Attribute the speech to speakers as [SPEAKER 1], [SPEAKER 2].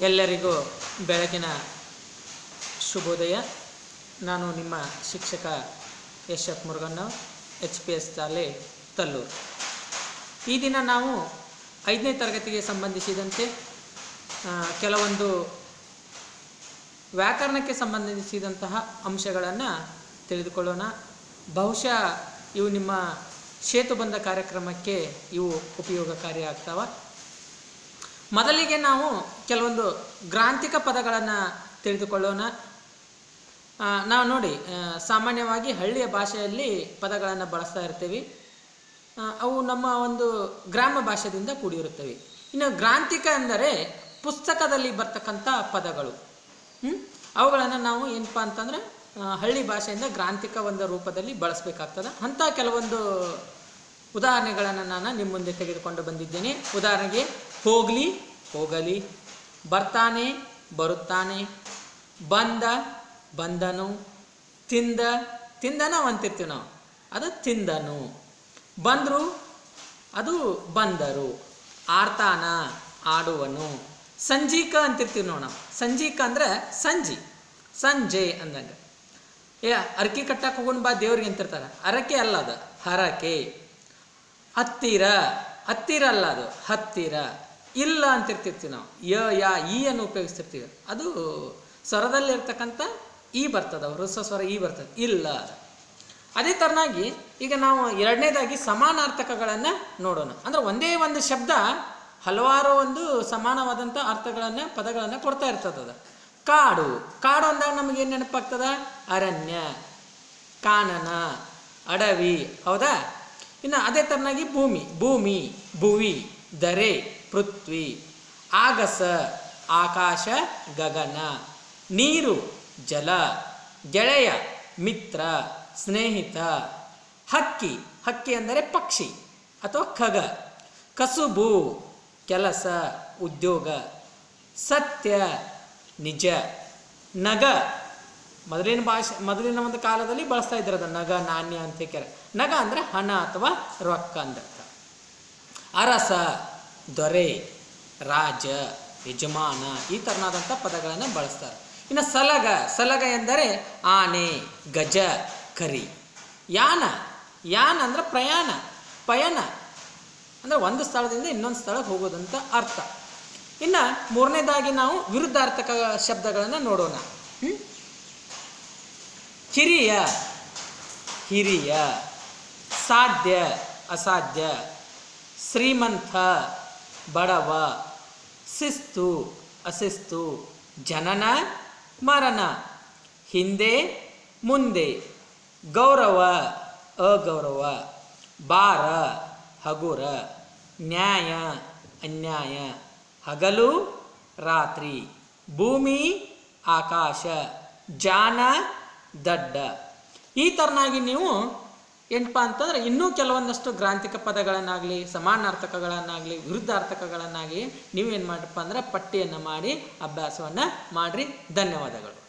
[SPEAKER 1] ಎಲ್ಲರಿಗೂ ಬೆಳಗಿನ ಶುಭೋದಯ ನಾನು ನಿಮ್ಮ ಶಿಕ್ಷಕ S F Muruganna H P S ಶಾಲೆ ತಲ್ಲೂರು ಈ ದಿನ ನಾವು ಐದನೇ ತರಗತಿಗೆ ಸಂಬಂಧಿಸಿದಂತೆ ಆ, ಕೆಲವೊಂದು ವ್ಯಾಕರಣಕ್ಕೆ ಸಂಬಂಧಿಸಿದಂತಹ ಅಂಶಗಳನ್ನು ತಿಳಿದುಕೊಳ್ಳೋಣ ಬಹುಶಃ ಇವು ನಿಮ್ಮ ಸೇತುಬಂಧ ಕಾರ್ಯಕ್ರಮಕ್ಕೆ ಇವು ಉಪಯೋಗಕಾರಿ ಆಗ್ತಾವ ಮೊದಲಿಗೆ ನಾವು ಕೆಲವೊಂದು ಗ್ರಾಂಥಿಕ ಪದಗಳನ್ನು ತಿಳಿದುಕೊಳ್ಳೋಣ ಆ, ನಾವು ನೋಡಿ ಆ, ಸಾಮಾನ್ಯವಾಗಿ ಹಳ್ಳಿಯ ಭಾಷೆಯಲ್ಲಿ ಪದಗಳನ್ನು ಬಳಸ್ತಾ ಇರ್ತೀವಿ ಆ, ಅವು ನಮ್ಮ ಒಂದು ಗ್ರಾಮ ಭಾಷೆಯಿಂದ ಕೂಡಿರುತ್ತವೆ ಇನ್ನು ಗ್ರಾಂಥಿಕ ಅಂದರೆ ಪುಸ್ತಕದಲ್ಲಿ ಬರ್ತಕ್ಕಂಥ ಪದಗಳು ಹ್ಮ್? ಅವುಗಳನ್ನು ನಾವು ಏನಪ್ಪ ಅಂತಂದರೆ ಆ, ಹಳ್ಳಿ ಭಾಷೆಯಿಂದ ಗ್ರಾಂಥಿಕ ಒಂದು ರೂಪದಲ್ಲಿ ಬಳಸಬೇಕಾಗ್ತದೆ ಅಂಥ ಕೆಲವೊಂದು ಉದಾಹರಣೆಗಳನ್ನು ನಾನು ನಿಮ್ಮ ಮುಂದೆ ತೆಗೆದುಕೊಂಡು ಬಂದಿದ್ದೇನೆ ಉದಾಹರಣೆಗೆ ಹೋಗಲಿ ಹೋಗಲಿ ಬರ್ತಾನೆ ಬರುತ್ತಾನೆ ಬಂದ ಬಂದನು ತಿಂದ ತಿಂದನ ಅಂತಿರ್ತೀವಿ ನಾವು ಅದು ತಿಂದನು ಬಂದರು ಅದು ಬಂದರು ಆಡ್ತಾನ ಆಡುವನು ಸಂಜೀಕ ಅಂತಿರ್ತೀವಿ ನೋಡಿ ನಾವು ಸಂಜೀಕ ಅಂದ್ರೆ ಸಂಜಿ ಸಂಜೆ ಅಂದಂಗೆ ಏ ಅರಕೆ ಕಟ್ಟಕ್ಕೆ ಹೋಗೋಣ ಬಾ ದೇವ್ರಿಗೆ ಅಂತಿರ್ತಾರೆ ಅರಕೆ ಅಲ್ಲ ಅದು ಹರಕೆ ಹತ್ತಿರ ಹತ್ತಿರ ಅಲ್ಲ ಅದು ಹತ್ತಿರ ಇಲ್ಲ ಅಂತಿರ್ತಿರ್ತೀವಿ ನಾವು ಯ ಯಾ ಈ ಅನ್ನು ಉಪಯೋಗಿಸ್ತಿರ್ತೀವಿ ಅದು ಸ್ವರದಲ್ಲಿರ್ತಕ್ಕಂಥ ಈ ಬರ್ತದೆ ಹೃಸ್ವ ಸ್ವರ ಈ ಬರ್ತದೆ ಇಲ್ಲ ಅದೇ ಥರನಾಗಿ ಈಗ ನಾವು ಎರಡನೇದಾಗಿ ಸಮಾನಾರ್ಥಕಗಳನ್ನು ನೋಡೋಣ ಅಂದ್ರೆ ಒಂದೇ ಒಂದು ಶಬ್ದ ಹಲವಾರು ಒಂದು ಸಮಾನವಾದಂಥ ಅರ್ಥಗಳನ್ನು ಪದಗಳನ್ನು ಕೊಡ್ತಾ ಇರ್ತದ ಕಾಡು ಕಾಡು ಅಂದಾಗ ನಮಗೆ ಏನು ನೆನಪಾಗ್ತದ ಅರಣ್ಯ ಕಾನನ ಅಡವಿ ಹೌದಾ ಇನ್ನು ಅದೇ ಥರನಾಗಿ ಭೂಮಿ ಭೂಮಿ ಭುವಿ ದರೆ ಪೃಥ್ವಿ ಆಗಸ ಆಕಾಶ ಗಗನ ನೀರು ಜಲ ಗೆಳೆಯ ಮಿತ್ರ ಸ್ನೇಹಿತ ಹಕ್ಕಿ ಹಕ್ಕಿ ಅಂದರೆ ಪಕ್ಷಿ ಅಥವಾ ಖಗ ಕಸುಬು ಕೆಲಸ ಉದ್ಯೋಗ ಸತ್ಯ ನಿಜ ನಗ ಮೊದಲಿನ ಭಾಷೆ ಮೊದಲಿನ ಒಂದು ಕಾಲದಲ್ಲಿ ಬಳಸ್ತಾ ಇದ್ರು ಅದನ್ನ ನಗ ನಾಣ್ಯ ಅಂತ ಕೇಳ ನಗ ಅಂದರೆ ಹಣ ಅಥವಾ ರೊಕ್ಕ ಅಂದರ್ಥ ಅರಸ ದೊರೆ ರಾಜ ಯಜಮಾನ ಈ ಥರನಾದಂಥ ಪದಗಳನ್ನು ಬಳಸ್ತಾರೆ ಇನ್ನು ಸಲಗ ಸಲಗ ಎಂದರೆ ಆನೆ ಗಜ ಕರಿ ಯಾನ ಯಾನ ಅಂದರೆ ಪ್ರಯಾಣ ಪಯಣ ಅಂದರೆ ಒಂದು ಸ್ಥಳದಿಂದ ಇನ್ನೊಂದು ಸ್ಥಳಕ್ಕೆ ಹೋಗೋದಂತ ಅರ್ಥ ಇನ್ನು ಮೂರನೇದಾಗಿ ನಾವು ವಿರುದ್ಧಾರ್ಥಕ ಶಬ್ದಗಳನ್ನು ನೋಡೋಣ ಹ್ಮ್? ಕಿರಿಯ ಹಿರಿಯ ಸಾಧ್ಯ ಅಸಾಧ್ಯ ಶ್ರೀಮಂತ ಬಡವ ಶಿಸ್ತು ಅಶಿಸ್ತು ಜನನ ಮರಣ ಹಿಂದೆ ಮುಂದೆ ಗೌರವ ಅಗೌರವ ಬಾರ ಹಗುರ ನ್ಯಾಯ ಅನ್ಯಾಯ ಹಗಲು ರಾತ್ರಿ ಭೂಮಿ ಆಕಾಶ ಜಾನ ದಡ್ಡ ಈ ಥರನಾಗಿ ನೀವು ಏನಪ್ಪ ಅಂತಂದ್ರೆ ಇನ್ನೂ ಕೆಲವೊಂದಷ್ಟು ಗ್ರಾಂಥಿಕ ಪದಗಳನ್ನಾಗಲಿ ಸಮಾನಾರ್ಥಕಗಳನ್ನಾಗಲಿ ವಿರುದ್ಧಾರ್ಥಕಗಳನ್ನಾಗಲಿ ನೀವು ಏನು ಮಾಡ್ರಪ್ಪ ಅಂದ್ರೆ ಪಟ್ಟಿಯನ್ನು ಮಾಡಿ ಅಭ್ಯಾಸವನ್ನು ಮಾಡಿರಿ ಧನ್ಯವಾದಗಳು